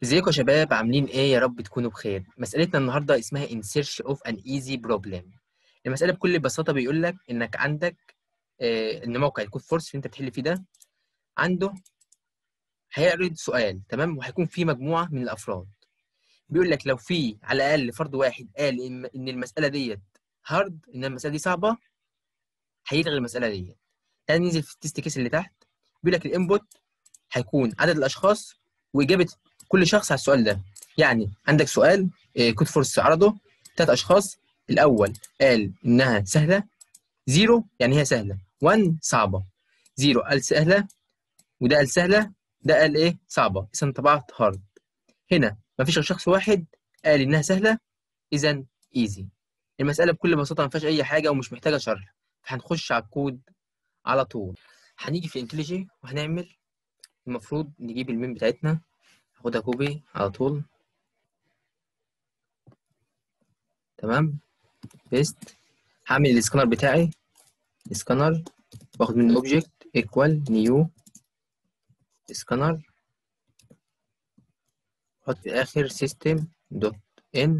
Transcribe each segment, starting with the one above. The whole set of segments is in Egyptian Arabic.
ازيكم يا شباب عاملين ايه يا رب تكونوا بخير مسألتنا النهارده اسمها in search of an easy problem المسألة بكل بساطة بيقول لك انك عندك آه ان موقع الكود فورس اللي انت بتحل فيه ده عنده هيعرض سؤال تمام وهيكون فيه مجموعة من الافراد بيقول لك لو في على الاقل فرد واحد قال ان إن المسألة ديت هارد ان المسألة دي صعبة هيلغي المسألة ديت تعالى ننزل في التست كيس اللي تحت بيقول لك الانبوت هيكون عدد الاشخاص واجابة كل شخص على السؤال ده يعني عندك سؤال آه، كود فورس عرضه ثلاث اشخاص الاول قال انها سهله زيرو يعني هي سهله 1 صعبه زيرو قال سهله وده قال سهله ده قال ايه صعبه اذا طبعت هارد هنا مفيش غير شخص واحد قال انها سهله اذا ايزي المساله بكل بساطه ما فيهاش اي حاجه ومش محتاجه شرح فهنخش على الكود على طول هنيجي في انتليجي وهنعمل المفروض نجيب المين بتاعتنا هاخدها كوبي على طول تمام بيست هعمل السكانر بتاعي سكانر واخد منه اوبجكت ايكوال نيو سكانر احط في الاخر سيستم دوت ان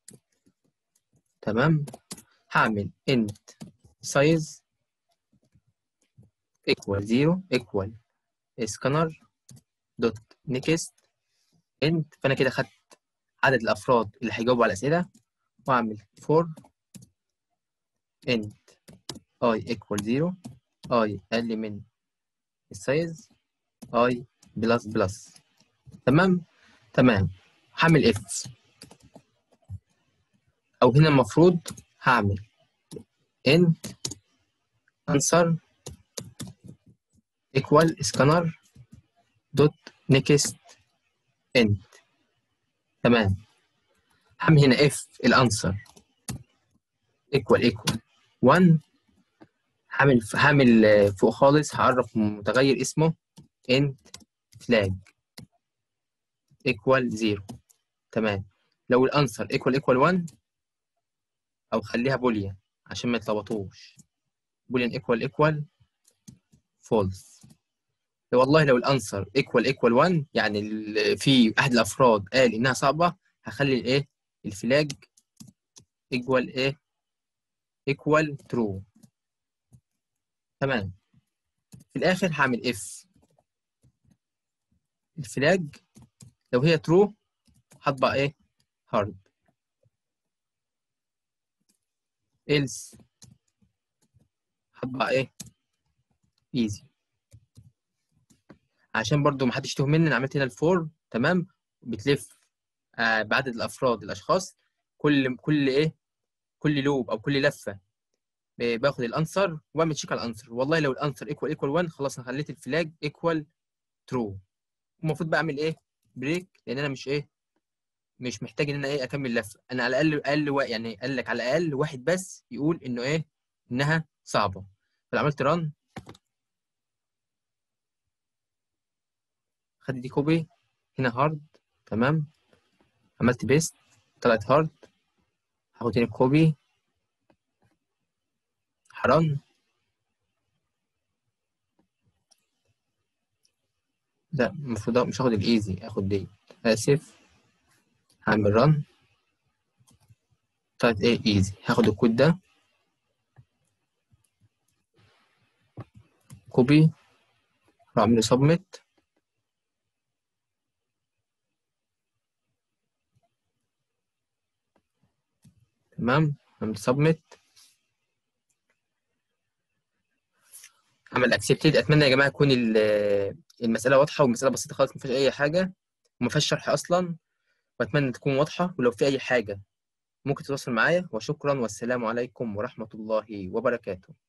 تمام هعمل انت سايز ايكوال زيرو ايكوال سكانر دوت نيكست انت فانا كده خدت عدد الافراد اللي هيجاوبوا على الاسئله واعمل فور انت اي ايكوال زيرو اي اقل من السايز اي بلس بلس تمام تمام هعمل اف او هنا المفروض هعمل انت answer equal scanner دوت next end تمام هعمل هنا اف الانسر ايكوال ايكوال 1 هعمل هعمل آه، فوق خالص هعرف متغير اسمه end flag equal 0 تمام لو الانسر ايكوال ايكوال 1 او خليها بوليان عشان ما يتلخبطوش بوليان ايكوال ايكوال فولس والله لو الانسر ايكوال ايكوال 1 يعني ال- في احد الافراد قال انها صعبه هخلي الايه الفلاج ايكوال ايه ايكوال ترو تمام في الاخر هعمل اف الفلاج لو هي ترو هطبع ايه هارد else هطبع ايه ايزي عشان برضو ما حدش يتوه مني انا عملت هنا الفور تمام بتلف آه بعدد الافراد الاشخاص كل كل ايه كل لوب او كل لفه ب- باخد الانسر واعمل تشيك على الانسر والله لو الانسر ايكوال ايكوال 1 خلاص انا خليت الفلاج ايكوال ترو المفروض بعمل ايه بريك لان انا مش ايه مش محتاج ان انا ايه اكمل لفه انا على الاقل اقل وا- يعني قال لك على الاقل واحد بس يقول انه ايه انها صعبه فعملت ران خد دي كوبي هنا هارد تمام عملت بيست طلعت هارد هاخد تاني كوبي حرام لا المفروض مش هاخد الايزي اخد دي اسف هعمل ران طلعت ايه ايزي هاخد الكود ده كوبي واعمل له سبميت تمام عملت سبميت عمل اكسبتد اتمنى يا جماعه تكون ال- المساله واضحه والمساله بسيطه خالص ما فيهاش اي حاجه وما فيهاش شرح اصلا واتمنى تكون واضحه ولو في اي حاجه ممكن تتواصل معايا وشكرا والسلام عليكم ورحمه الله وبركاته